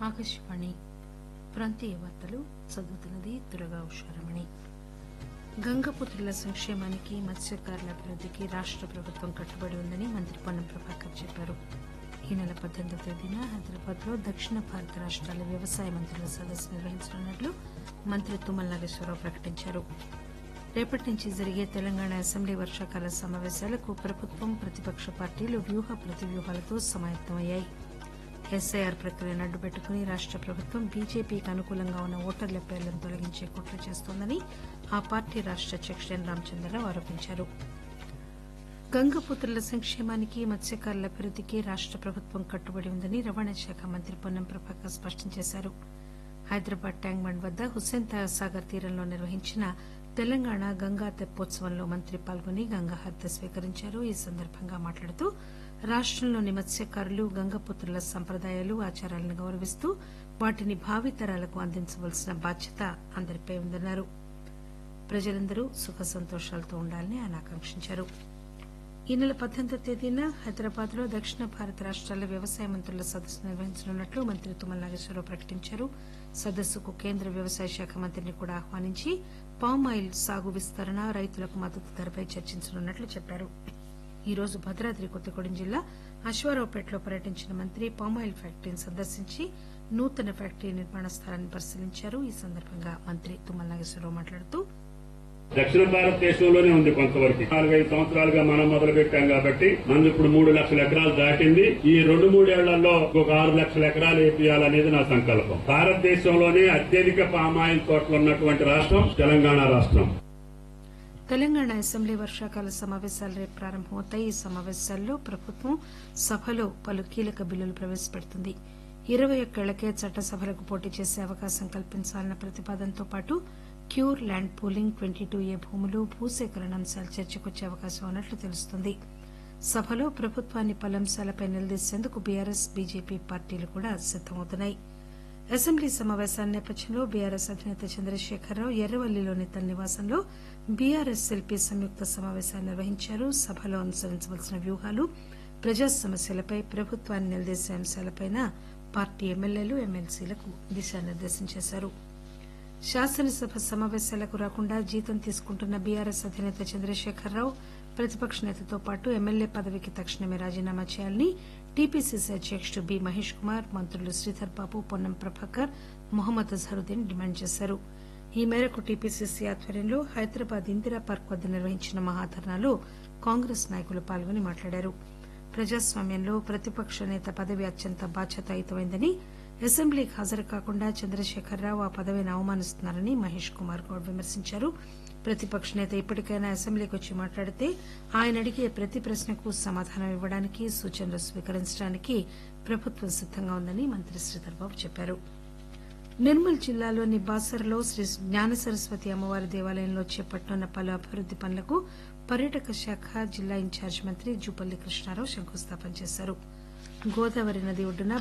ఆకాశవాణి ప్రాంతీయ వార్తలు చదువుతున్నది దురగా ఉషారమణి గంగపుత్రుల సంక్షేమానికి మత్స్యకారుల అభివృద్దికి రాష్ట ప్రభుత్వం కట్టుబడి ఉందని మంత్రి పొన్నం ప్రభాకర్ చెప్పారు ఈ నెల పద్దెనిమిదో తేదీన హైదరాబాద్ లో దక్షిణ భారత రాష్టాల వ్యవసాయ మంత్రుల సదస్సు నిర్వహించనున్నట్లు మంత్రి తుమ్మల నాగేశ్వరరావు ప్రకటించారు రేపటి నుంచి జరిగే తెలంగాణ అసెంబ్లీ వర్షాకాల సమావేశాలకు ప్రభుత్వం ప్రతిపక్ష పార్టీలు వ్యూహ ప్రతివ్యూహాలతో సమాయత్తమయ్యాయి ఎస్ఐఆర్ ప్రక్రియను అడ్డుపెట్టుకుని రాష్ట ప్రభుత్వం బీజేపీకి అనుకూలంగా ఉన్న ఓటర్ల పేర్లను తొలగించే కుట్ర చేస్తోందని ఆ పార్టీ రాష్ట అధ్యకుడు ఎన్ రామచంద్రరావు ఆరోపించారు గంగపుత్రుల సంక్షేమానికి మత్స్యకారుల అభివృద్దికి రాష్ట ప్రభుత్వం కట్టుబడి ఉందని రవాణా శాఖ మంత్రి పొన్నం ప్రభాకర్ స్పష్టం చేశారు హైదరాబాద్ ట్యాంక్ బండ్ వద్ద హుస్సేన్ సాగర్ తీరంలో నిర్వహించిన తెలంగాణ గంగా తెప్పోత్సవంలో మంత్రి పాల్గొని గంగా హారతి స్వీకరించారు ఈ సందర్భంగా మాట్లాడుతూ రాష్టంలోని మత్స్యకారులు గంగపుత్రుల సంప్రదాయాలు ఆచారాలను గౌరవిస్తూ వాటిని భావితరాలకు అందించవలసిన బాధ్యత అందరిపై ఉందన్నారు ప్రజలందరూ సుఖ సంతోషాలతో ఉండాలని ఆయన ఆకాంక్షించారు ఈ నెల పద్దెనిమిదో తేదీన హైదరాబాద్ లో దక్షిణ భారత రాష్టాల వ్యవసాయ మంత్రుల సదస్సు నిర్వహించనున్నట్లు మంత్రి తుమ్మల నాగేశ్వరరావు ప్రకటించారు సదస్సుకు కేంద్ర వ్యవసాయ శాఖ మంత్రిని కూడా ఆహ్వానించి పామ్ ఆయిల్ సాగు విస్తరణ రైతులకు మద్దతు ధరపై చర్చించనున్నట్లు చెప్పారు ఈ రోజు భద్రాద్రి కొత్తగూడెం జిల్లా అశ్వారావుపేటలో పర్యటించిన మంత్రి పామాయిల్ ఫ్యాక్టరీని సందర్శించి నూతన ఫ్యాక్టరీ నిర్మాణ స్థలాన్ని పరిశీలించారు ఈ సందర్భంగా మంత్రి తుమ్మల నాగేశ్వరరావు మాట్లాడుతూ దక్షిణ భారతదేశంలోనే ఉంది కొంతవరకు నాలుగైదు సంవత్సరాలుగా మనం మొదలు పెట్టాం కాబట్టి మనం ఇప్పుడు మూడు లక్షల ఎకరాలు దాటింది ఈ రెండు మూడేళ్లలో ఒక ఆరు లక్షల ఎకరాలు వేపియాలనేది నా సంకల్పం భారతదేశంలోనే అత్యధిక పామాయిల్ తోటలు ఉన్నటువంటి రాష్ట్రం తెలంగాణ రాష్ట్రం తెలంగాణ అసెంబ్లీ వర్షాకాల సమావేశాలు రేపు ప్రారంభమవుతాయి ఈ సమావేశాల్లో ప్రభుత్వం సభలో పలు కీలక బిల్లులు ప్రవేశపెడుతుంది ఇరవై ఒక్కేళ్లకే చట్టసభలకు పోటీ చేసే అవకాశం కల్పించాలన్న ప్రతిపాదనతో పాటు క్యూర్ land pooling twenty two A భూములు భూసేకరణ అంశాలు చర్చకొచ్చే అవకాశం ఉన్నట్లు తెలుస్తోంది సభలో ప్రభుత్వాన్ని పలు అంశాలపై నిలదీసేందుకు బీఆర్ఎస్ బీజేపీ పార్టీలు కూడా సిద్దమవుతున్నాయి అసెంబ్లీ సమావేశాల నేపథ్యంలో బీఆర్ఎస్ అధినేత చంద్రశేఖరరావు ఎర్రవల్లిలోని తన నివాసంలో బీఆర్ఎస్ ఎల్పీ సంయుక్త సమావేశాన్ని నిర్వహించారు సభలో అనుసరించవలసిన వ్యూహాలు ప్రజా సమస్యలపై ప్రభుత్వాన్ని నిలదీసే అంశాలపై పార్టీ ఎమ్మెల్యేలు ఎమ్మెల్సీలకు దిశానిర్దేశం చేశారు శాసనసభ సమావేశాలకు రాకుండా జీతం తీసుకుంటున్న బీఆర్ఎస్ అధినేత చంద్రశేఖరరావు ప్రతిపక్ష నేతతో పాటు ఎమ్మెల్యే పదవికి తక్షణమే రాజీనామా చేయాలని టీపీసీసీ అధ్యకుడు బి మహేష్ కుమార్ మంత్రులు శ్రీధర్ బాబు పొన్నం ప్రభాకర్ మొహమ్మద్ అజహరుద్దీన్ డిమాండ్ చేశారు ఈ మేరకు టీపీసీసీ ఆధ్వర్యంలో హైదరాబాద్ ఇందిరా పార్క్ వద్ద నిర్వహించిన మహాధర్నాలో కాంగ్రెస్ నాయకులు పాల్గొని మాట్లాడారు ప్రజాస్వామ్యంలో ప్రతిపక్ష నేత పదవి అత్యంత బాధ్యతాయుతమైందని అసెంబ్లీకి హాజరు కాకుండా చంద్రశేఖరరావు ఆ పదవిని అవమానిస్తున్నారని మహేష్ కుమార్ గౌడ్ విమర్శించారు ప్రతిపక్ష నేత ఇప్పటికైనా అసెంబ్లీకి వచ్చి మాట్లాడితే ఆయన అడిగే ప్రతి ప్రశ్నకు సమాధానం ఇవ్వడానికి సూచనలు స్వీకరించడానికి ప్రభుత్వం సిద్దంగా ఉందని మంత్రి శ్రీధర్బాబు చెప్పారు నిర్మల్ జిల్లాలోని బాసరలో శ్రీ జ్ఞాన సరస్వతి అమ్మవారి దేవాలయంలో చేపట్టనున్న పలు అభివృద్ది పనులకు పర్యాటక శాఖ జిల్లా ఇన్ఛార్జి మంత్రి జూపల్లి కృష్ణారావు శంకుస్థాపన చేశారు గోదావరి నది ఒడ్డున